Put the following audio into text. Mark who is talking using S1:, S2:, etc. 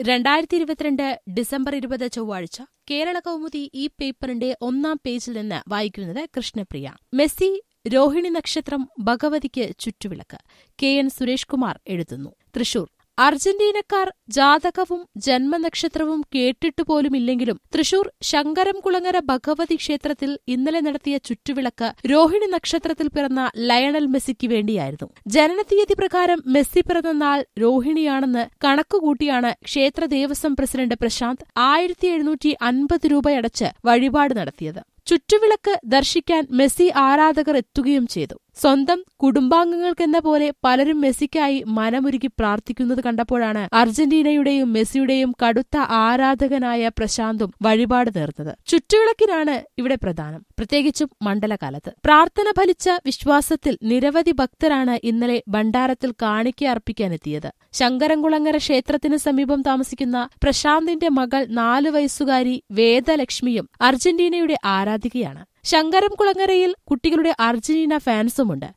S1: രണ്ടായിരത്തി ഇരുപത്തിരണ്ട് ഡിസംബർ ഇരുപത് ചൊവ്വാഴ്ച കേരള കൗമുദി ഈ പേപ്പറിന്റെ ഒന്നാം പേജിൽ നിന്ന് വായിക്കുന്നത് കൃഷ്ണപ്രിയ മെസ്സി രോഹിണി നക്ഷത്രം ഭഗവതിക്ക് ചുറ്റുവിളക്ക് കെ എൻ സുരേഷ് കുമാർ എഴുതുന്നു തൃശൂർ അർജന്റീനക്കാർ ജാതകവും ജന്മനക്ഷത്രവും കേട്ടിട്ടുപോലുമില്ലെങ്കിലും തൃശൂർ ശങ്കരംകുളങ്ങര ഭഗവതി ക്ഷേത്രത്തിൽ ഇന്നലെ നടത്തിയ ചുറ്റുവിളക്ക് രോഹിണി നക്ഷത്രത്തിൽ പിറന്ന ലയണൽ മെസ്സിക്ക് വേണ്ടിയായിരുന്നു ജനനതീയതി പ്രകാരം മെസ്സി പിറന്ന നാൾ രോഹിണിയാണെന്ന് കണക്കുകൂട്ടിയാണ് ക്ഷേത്ര ദേവസ്വം പ്രസിഡന്റ് പ്രശാന്ത് ആയിരത്തി എഴുന്നൂറ്റി അൻപത് രൂപയടച്ച് വഴിപാട് നടത്തിയത് ചുറ്റുവിളക്ക് ദർശിക്കാൻ മെസ്സി ആരാധകർ എത്തുകയും ചെയ്തു സ്വന്തം കുടുംബാംഗങ്ങൾക്കെന്ന പോലെ പലരും മെസ്സിക്കായി മനമുരുകി പ്രാർത്ഥിക്കുന്നത് കണ്ടപ്പോഴാണ് അർജന്റീനയുടെയും മെസ്സിയുടെയും കടുത്ത ആരാധകനായ പ്രശാന്തും വഴിപാട് നേർന്നത് ചുറ്റുവിളക്കിനാണ് ഇവിടെ പ്രധാനം പ്രത്യേകിച്ചും മണ്ഡലകാലത്ത് പ്രാർത്ഥന ഫലിച്ച വിശ്വാസത്തിൽ നിരവധി ഭക്തരാണ് ഇന്നലെ ഭണ്ഡാരത്തിൽ കാണിക്ക അർപ്പിക്കാനെത്തിയത് ശങ്കരംകുളങ്ങര ക്ഷേത്രത്തിന് സമീപം താമസിക്കുന്ന പ്രശാന്തിന്റെ മകൾ നാലു വയസ്സുകാരി വേദലക്ഷ്മിയും അർജന്റീനയുടെ ആരാധികയാണ് ശങ്കരംകുളങ്ങരയിൽ കുട്ടികളുടെ അർജന്റീന ഫാൻസുമുണ്ട്